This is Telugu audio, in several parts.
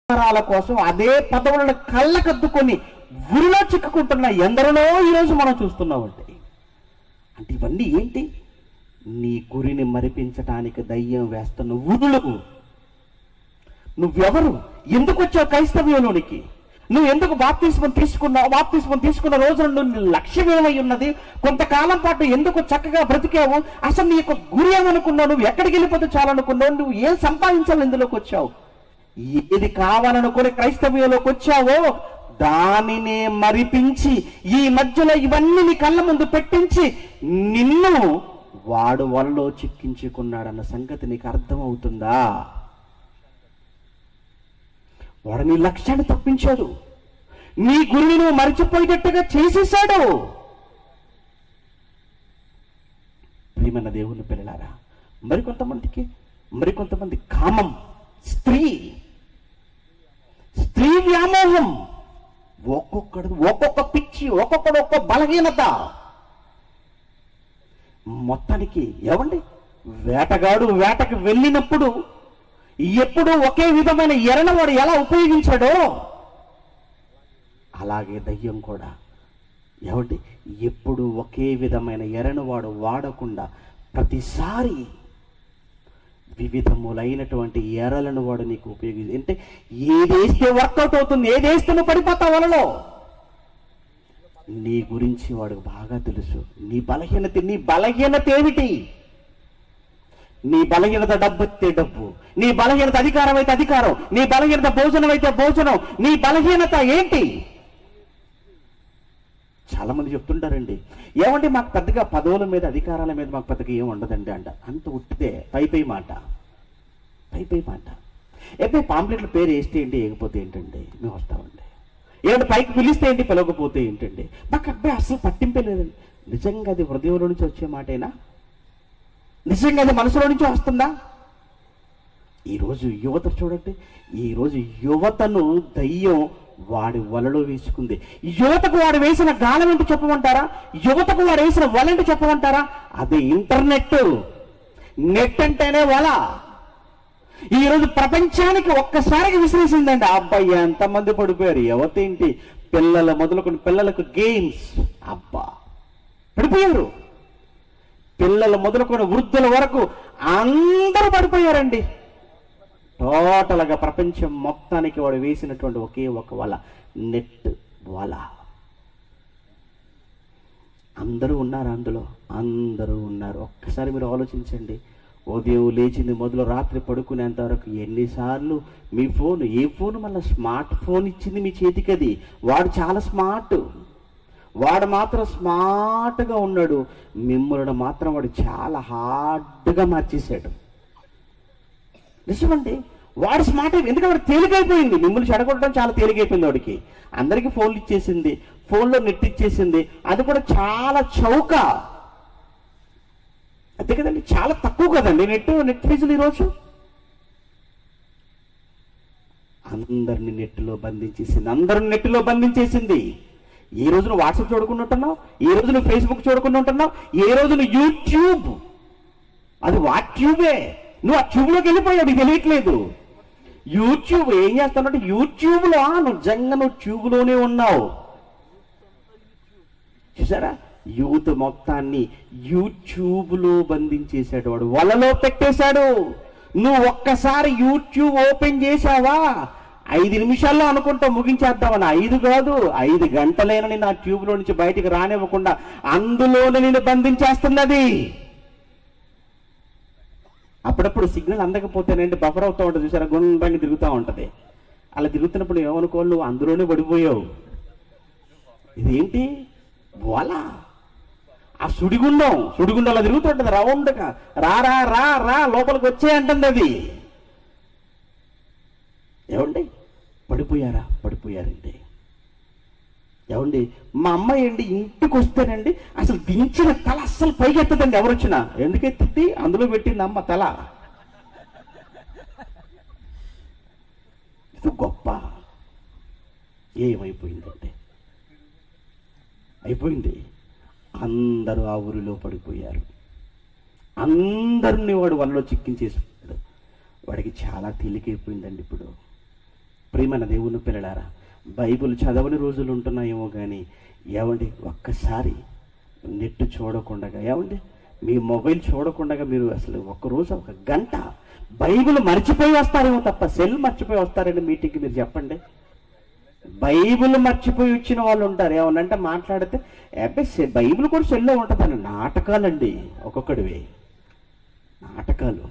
అధికారాల కోసం అదే పదవులను కళ్ళకద్దుకొని ఉరిలో చిక్కుకుంటున్న ఎందరినో ఈరోజు మనం చూస్తున్నామండి అంటే ఇవన్నీ ఏంటి నీ గురిని మరిపించటానికి దయ్యం వేస్తున్న ఉరులు నువ్వెవరు ఎందుకు వచ్చావు క్రైస్తవ్యంలోనికి నువ్వు ఎందుకు బాప్తిస్మం తీసుకున్నావు బాప్తిస్మం తీసుకున్న రోజున నువ్వు నీ లక్ష్యం ఏమై ఉన్నది కొంతకాలం పాటు ఎందుకు చక్కగా బ్రతికావు అసలు నీ యొక్క గురి ఏమనుకున్నావు నువ్వు ఎక్కడికి వెళ్ళిపోతే చాలనుకున్నావు నువ్వు ఏం సంపాదించాలి ఇందులోకి వచ్చావు ఏది కావాలనుకుని క్రైస్తవ్యంలోకి వచ్చావో దానినే మరిపించి ఈ మధ్యలో ఇవన్నీ నీ కళ్ళ ముందు పెట్టించి నిన్ను వాడు వలలో చిక్కించుకున్నాడన్న సంగతి నీకు అర్థమవుతుందా వాడు నీ లక్ష్యాన్ని తప్పించాడు నీ గురిని నువ్వు మరిచిపోయేటట్టుగా చేసేసాడు ప్రియమైన దేవుని పిల్లలారా మరికొంతమందికి మరికొంతమంది కామం స్త్రీ స్త్రీ వ్యామోహం ఒక్కొక్కడు ఒక్కొక్క పిచ్చి ఒక్కొక్కడు ఒక్కొక్క బలహీనత మొత్తానికి ఏమండి వేటగాడు వేటకు వెళ్ళినప్పుడు ఎప్పుడు ఒకే విధమైన ఎరను వాడు ఎలా ఉపయోగించాడో అలాగే దయ్యం కూడా ఏమండి ఎప్పుడు ఒకే విధమైన ఎరను వాడు వాడకుండా ప్రతిసారి వివిధములైనటువంటి ఎరలను వాడు నీకు ఉపయోగి అంటే ఏదేస్తే వర్కౌట్ అవుతుంది ఏదేస్తే నువ్వు పడిపోతావు వలలో నీ గురించి వాడికి బాగా తెలుసు నీ బలహీనత నీ బలహీనత ఏమిటి నీ బలహీనత డబ్బు అయితే డబ్బు నీ బలహీనత అధికారం అయితే అధికారం నీ బలహీనత భోజనం అయితే భోజనం నీ బలహీనత ఏంటి చాలా మంది చెప్తుంటారండి ఏమంటే మాకు పెద్దగా పదవుల మీద అధికారాల మీద మాకు పెద్దగా ఏం ఉండదండి అంట అంత ఉట్టిదే పై పై మాట పై పై మాట అయితే పాంప్లెట్ల పేరు వేస్తే ఏంటి వేయకపోతే ఏంటండి మేము వస్తామండి ఏమంటే పైకి పిలిస్తే ఏంటి పిలవకపోతే ఏంటండి మాకు అబ్బాయి అసలు పట్టింపే లేదండి నిజంగా అది హృదయంలో నుంచి వచ్చే మాటేనా నిజంగా అది మనసులో నుంచి వస్తుందా ఈరోజు యువత చూడండి ఈరోజు యువతను దయ్యం వాడి వలలో వేసుకుంది యువతకు వాడు వేసిన గాలం ఏంటి చెప్పమంటారా యువతకు వాడు వేసిన వల ఏంటి చెప్పమంటారా అది ఇంటర్నెట్ నెట్ అంటేనే వల ఈరోజు ప్రపంచానికి ఒక్కసారికి విసిరేసిందండి ఆ అబ్బాయి ఎంతమంది పడిపోయారు యువత ఏంటి పిల్లల మొదలుకొని పిల్లలకు గేమ్స్ అబ్బా పడిపోయారు పిల్లలు మొదలుకొని వృద్ధుల వరకు అందరూ పడిపోయారండి టోటల్గా ప్రపంచం మొత్తానికి వాడు వేసినటువంటి ఒకే ఒక వల నెట్ వల అందరూ ఉన్నారు అందులో అందరూ ఉన్నారు ఒక్కసారి మీరు ఆలోచించండి ఉదయం లేచింది మొదలు రాత్రి పడుకునేంత వరకు ఎన్నిసార్లు మీ ఫోన్ ఏ ఫోన్ మళ్ళీ స్మార్ట్ ఫోన్ ఇచ్చింది మీ చేతికి అది వాడు చాలా స్మార్ట్ వాడు మాత్రం స్మార్ట్గా ఉన్నాడు మిమ్మల్ని మాత్రం వాడు చాలా హార్డ్గా మార్చేశాడు నిజమండి వాడు స్మార్ట్ అయిపోయింది ఎందుకంటే వాడు తేలికైపోయింది మిమ్మల్ని చెడగొట్టడం చాలా తేలికైపోయింది వాడికి అందరికీ ఫోన్లు ఇచ్చేసింది ఫోన్లో నెట్ ఇచ్చేసింది అది కూడా చాలా చౌక అంతే కదండి చాలా తక్కువ కదండి నెట్ నెట్ ఫీజులు ఈరోజు అందరిని నెట్లో బంధించేసింది అందరిని నెట్లో బంధించేసింది ఈ రోజు నువ్వు వాట్సాప్ చూడకుండా ఉంటున్నావు ఈ రోజు నువ్వు ఫేస్బుక్ చూడకుండా ఉంటున్నావు ఏ రోజు నువ్వు యూట్యూబ్ అది వాట్ ట్యూబే నువ్వు ఆ ట్యూబ్లోకి వెళ్ళిపోయావు నీకు తెలియట్లేదు యూట్యూబ్ ఏం చేస్తానంటే యూట్యూబ్లో నువ్వు నిజంగా నువ్వు ట్యూబ్లోనే ఉన్నావు చూసారా యూత్ మొత్తాన్ని యూట్యూబ్లో బంధించేశాడు వాడు వలలో పెట్టేశాడు నువ్వు ఒక్కసారి యూట్యూబ్ ఓపెన్ చేశావా ఐదు నిమిషాల్లో అనుకుంటా ముగించేద్దామని ఐదు కాదు ఐదు గంటలైన నా ట్యూబ్లో నుంచి బయటికి రానివ్వకుండా అందులోనే నేను బంధించేస్తున్నది అప్పుడప్పుడు సిగ్నల్ అందకపోతేనండి బఫర్ అవుతూ ఉంటుంది చూసారా గుండ్రంగా తిరుగుతూ ఉంటది అలా తిరుగుతున్నప్పుడు ఏమనుకోవాలి నువ్వు అందులోనే పడిపోయావు ఇదేంటి వల ఆ సుడిగుండం సుడిగుండంలో తిరుగుతుంటది రౌండ్గా రా రా రా రా లోపలికి వచ్చే అంటుంది అది ఏమండి పడిపోయారా పడిపోయారండి ఏమండి మా అమ్మాయి అండి ఇంటికి వస్తేనండి అసలు దించిన తల అస్సలు పైకి ఎత్తదండి ఎవరు వచ్చినా ఎందుకు ఎత్తింది అందులో పెట్టింది అమ్మ తల ఇది గొప్ప ఏమైపోయిందంటే అయిపోయింది అందరూ ఆ ఊరిలో పడిపోయారు అందరినీ వాడు వలలో చిక్కించేసుకున్నాడు వాడికి చాలా తేలికైపోయిందండి ఇప్పుడు ప్రియమైన దేవుని పిల్లలారా బైబిల్ చదవని రోజులు ఉంటున్నాయేమో కానీ ఏమండి ఒక్కసారి నెట్ చూడకుండా ఏమండి మీ మొబైల్ చూడకుండా మీరు అసలు ఒక్కరోజు ఒక గంట బైబిల్ మర్చిపోయి వస్తారేమో తప్ప సెల్ మర్చిపోయి వస్తారండి మీటింగ్కి మీరు చెప్పండి బైబిల్ మర్చిపోయి వచ్చిన వాళ్ళు ఉంటారు ఏమనంటే మాట్లాడితే అబ్బాయి బైబిల్ కూడా సెల్లో ఉంటుందండి నాటకాలండి ఒక్కొక్కడివి నాటకాలు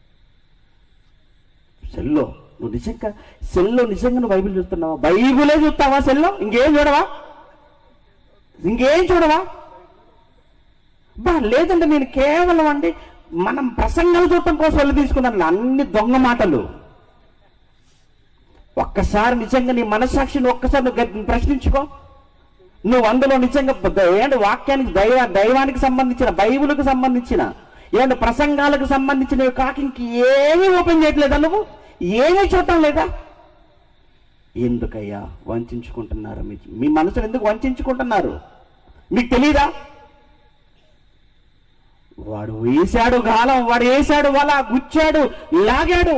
సెల్లో నువ్వు నిజంగా సెల్లో నిజంగా నువ్వు బైబిల్ చూస్తున్నావా బైబిలే చూస్తావా సెల్లో ఇంకేం చూడవా ఇంకేం చూడవా బా లేదంటే నేను కేవలం అండి మనం ప్రసంగాలు చూడటం కోసం వెళ్ళి తీసుకున్నాను అన్ని దొంగ మాటలు ఒక్కసారి నిజంగా నీ మనస్సాక్షిని ఒక్కసారి నువ్వు గ- ప్రశ్నించుకో నువ్వు అందులో నిజంగా బ- ఏంటి వాక్యానికి దైవ దైవానికి సంబంధించిన బైబిల్కి సంబంధించిన ఏంటి ప్రసంగాలకు సంబంధించినవి కాక ఇంక ఏమీ ఓపెన్ చేయట్లేదా నువ్వు ఏమీ చూడటం లేదా ఎందుకయ్యా వంచుకుంటున్నారు మీ మీ మనసును ఎందుకు వంచుకుంటున్నారు మీకు తెలీదా వాడు వేశాడు గాలం వాడు వేశాడు వల గుచ్చాడు లాగాడు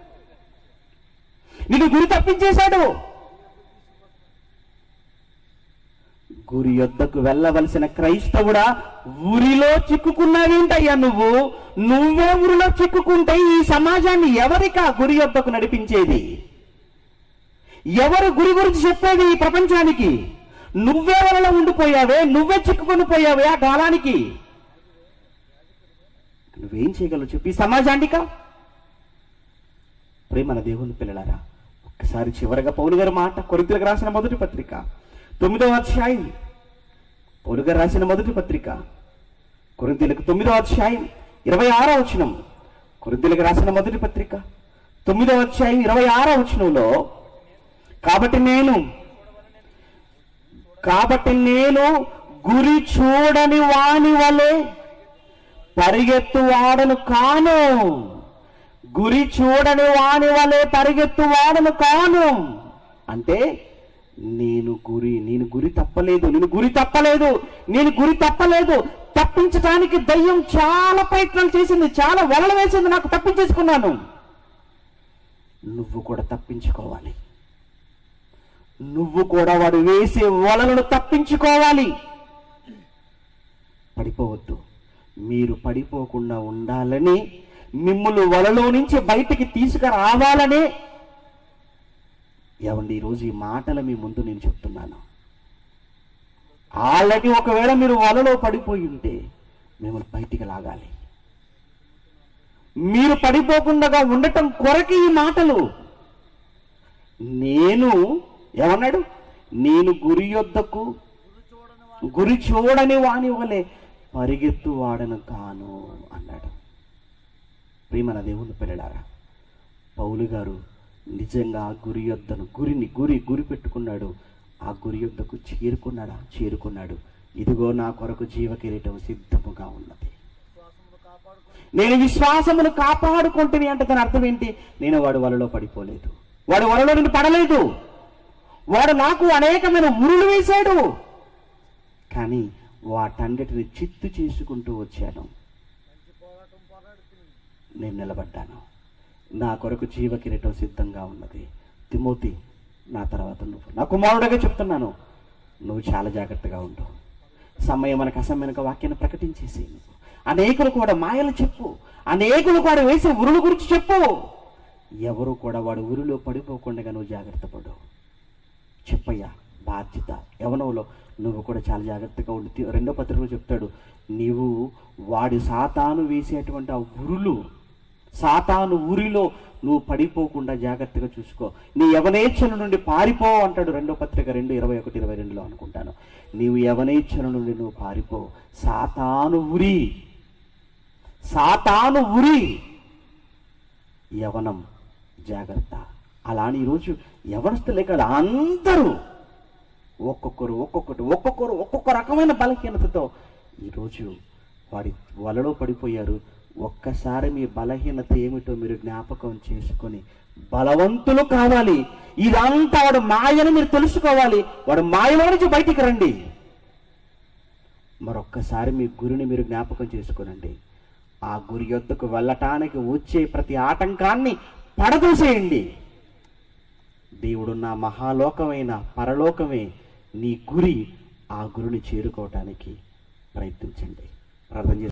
నిన్ను గురి తప్పించేశాడు గురి యొద్దకు వెళ్ళవలసిన క్రైస్తవుడా ఊరిలో చిక్కుకున్నావేంటయ్యా నువ్వు నువ్వే ఊరిలో చిక్కుకుంటే ఈ సమాజాన్ని ఎవరికా గురి యొద్దకు నడిపించేది ఎవరు గురి గురించి చెప్పేది ఈ ప్రపంచానికి నువ్వే వలలో ఉండిపోయావే నువ్వే చిక్కుకొని పోయావే ఆ కాలానికి నువ్వేం చేయగలవు చెప్పి ఈ సమాజానికా ప్రేమన దేవుని పిల్లలారా ఒక్కసారి చివరగా పౌలు గారి మాట కొరింతలకు రాసిన మొదటి పత్రిక తొమ్మిదవ అధ్యాయం పౌలు గారు రాసిన మొదటి పత్రిక కొరింతలకు తొమ్మిదవ అధ్యాయం ఇరవై ఆరో వచనం కొరింతలకు రాసిన మొదటి పత్రిక తొమ్మిదవ అధ్యాయం ఇరవై ఆరో వచనంలో కాబట్టి నేను కాబట్టి నేను గురి చూడని వాని వలె పరిగెత్తు వాడను కాను గురి చూడని వాని వలె పరిగెత్తు వాడను కాను అంటే నేను గురి నేను గురి తప్పలేదు నేను గురి తప్పలేదు నేను గురి తప్పలేదు తప్పించడానికి దయ్యం చాలా ప్రయత్నాలు చేసింది చాలా వలలు వేసింది నాకు తప్పించేసుకున్నాను నువ్వు కూడా తప్పించుకోవాలి నువ్వు కూడా వాడు వేసే వలలను తప్పించుకోవాలి పడిపోవద్దు మీరు పడిపోకుండా ఉండాలని మిమ్మల్ని వలలో నుంచి బయటికి తీసుకురావాలనే ఏమండి ఈరోజు ఈ మాటలు మీ ముందు నేను చెప్తున్నాను ఆల్రెడీ ఒకవేళ మీరు వలలో పడిపోయి ఉంటే మిమ్మల్ని బయటికి లాగాలి మీరు పడిపోకుండా ఉండటం కొరకి ఈ మాటలు నేను ఏమన్నాడు నేను గురి యొద్దకు గురి చూడని వాని వలె పరిగెత్తు వాడను కాను అన్నాడు ప్రియమన దేవుని పిల్లలారా పౌలు గారు నిజంగా ఆ గురి యొద్దను గురిని గురి గురి పెట్టుకున్నాడు ఆ గురి యొద్దకు చేరుకున్నాడా చేరుకున్నాడు ఇదిగో నా కొరకు జీవ కిరీటం సిద్ధముగా ఉన్నది నేను విశ్వాసమును కాపాడుకుంటుని అంటే దాని అర్థం ఏంటి నేను వాడు వలలో పడిపోలేదు వాడు వలలో నేను పడలేదు వాడు నాకు అనేకమైన ఉరులు వేశాడు కానీ వాటన్నిటిని చిత్తు చేసుకుంటూ వచ్చాను నేను నిలబడ్డాను నా కొరకు జీవ కిరీటం సిద్ధంగా ఉన్నది తిమోతి నా తర్వాత నువ్వు నా కుమారుడిగా చెప్తున్నాను నువ్వు చాలా జాగ్రత్తగా ఉండు సమయం మనకు అసమయనక వాక్యాన్ని ప్రకటించేసి నువ్వు అనేకులు కూడా మాయలు చెప్పు అనేకులు కూడా వేసే ఉరుల గురించి చెప్పు ఎవరు కూడా వాడు ఉరిలో పడిపోకుండా నువ్వు జాగ్రత్త పడు చెప్పయ్యా బాధ్యత యవనంలో నువ్వు కూడా చాలా జాగ్రత్తగా ఉండి తి- రెండో పత్రికలో చెప్తాడు నీవు వాడి సాతాను వేసేటువంటి ఆ ఉరులు సాతాను ఉరిలో నువ్వు పడిపోకుండా జాగ్రత్తగా చూసుకో నీ యవనేచ్ఛల నుండి పారిపో అంటాడు రెండో పత్రిక రెండు ఇరవై ఒకటి ఇరవై రెండులో అనుకుంటాను నీవు యవనేచ్ఛల నుండి నువ్వు పారిపో సాతాను ఉరి సాతాను ఉరి యవనం జాగ్రత్త అలా అని ఈరోజు యవనస్తులే కాదు అందరూ ఒక్కొక్కరు ఒక్కొక్కటి ఒక్కొక్కరు ఒక్కొక్క రకమైన బలహీనతతో ఈరోజు వాడి వలలో పడిపోయారు ఒక్కసారి మీ బలహీనత ఏమిటో మీరు జ్ఞాపకం చేసుకొని బలవంతులు కావాలి ఇదంతా వాడు మాయని మీరు తెలుసుకోవాలి వాడు మాయలో నుంచి బయటికి రండి మరొక్కసారి మీ గురిని మీరు జ్ఞాపకం చేసుకోనండి ఆ గురి యొద్దకు వెళ్ళటానికి వచ్చే ప్రతి ఆటంకాన్ని పడదూసేయండి దేవుడున్న మహాలోకమైన పరలోకమే నీ గురి ఆ గురిని చేరుకోవటానికి ప్రయత్నించండి ప్రార్థన చేసి